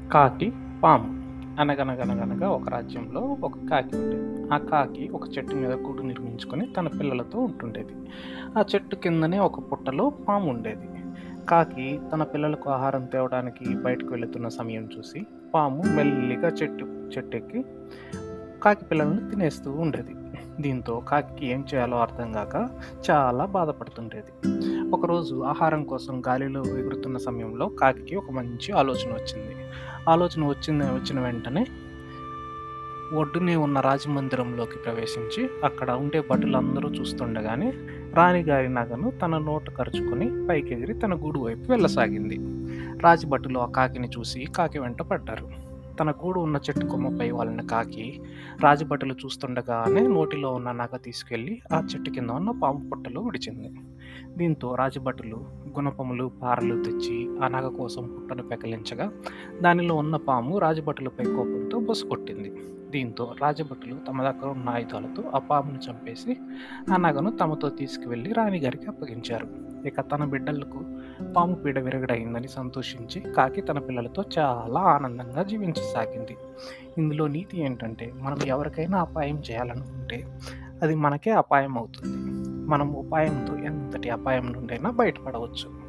కాకి పాము అనగనగనగనగా ఒక రాజ్యంలో ఒక కాకి ఉండేది ఆ కాకి ఒక చెట్టు మీద గూడు నిర్మించుకొని తన పిల్లలతో ఉంటుండేది ఆ చెట్టు కిందనే ఒక పుట్టలో పాము ఉండేది కాకి తన పిల్లలకు ఆహారం తేవడానికి బయటకు వెళుతున్న సమయం చూసి పాము మెల్లిగా చెట్టు చెట్టు ఎక్కి కాకి పిల్లలను తినేస్తూ ఉండేది దీంతో కాకి ఏం చేయాలో అర్థం కాక చాలా బాధపడుతుండేది ఒకరోజు ఆహారం కోసం గాలిలో ఎగురుతున్న సమయంలో కాకి ఒక మంచి ఆలోచన వచ్చింది ఆలోచన వచ్చింది వచ్చిన వెంటనే ఒడ్డునే ఉన్న రాజమందిరంలోకి ప్రవేశించి అక్కడ ఉండే భటులందరూ చూస్తుండగానే రాణిగారి నగను తన నోట ఖర్చుకొని పైకెగిరి తన గూడు వైపు వెళ్ళసాగింది రాజభటులు ఆ కాకిని చూసి కాకి వెంట పడ్డారు తన గూడు ఉన్న చెట్టు కొమ్మపై వాళ్ళని కాకి రాజభటులు చూస్తుండగానే నోటిలో ఉన్న నగ తీసుకెళ్లి ఆ చెట్టు కింద ఉన్న పాము పుట్టలో విడిచింది దీంతో రాజభటులు గుణపములు పారలు తెచ్చి ఆ నగ కోసం పుట్టను పెకలించగా దానిలో ఉన్న పాము రాజభటులపై కోపంతో బొసు కొట్టింది దీంతో రాజభటులు తమ దగ్గర ఉన్న ఆయుధాలతో ఆ పామును చంపేసి ఆ నగను తమతో తీసుకువెళ్లి రాణిగారికి అప్పగించారు ఇక తన బిడ్డలకు పాము పీడ విరగడైందని సంతోషించి కాకి తన పిల్లలతో చాలా ఆనందంగా జీవించసాగింది ఇందులో నీతి ఏంటంటే మనం ఎవరికైనా అపాయం చేయాలనుకుంటే అది మనకే అపాయం అవుతుంది మనం ఉపాయంతో ఎంతటి అపాయం నుండైనా బయటపడవచ్చు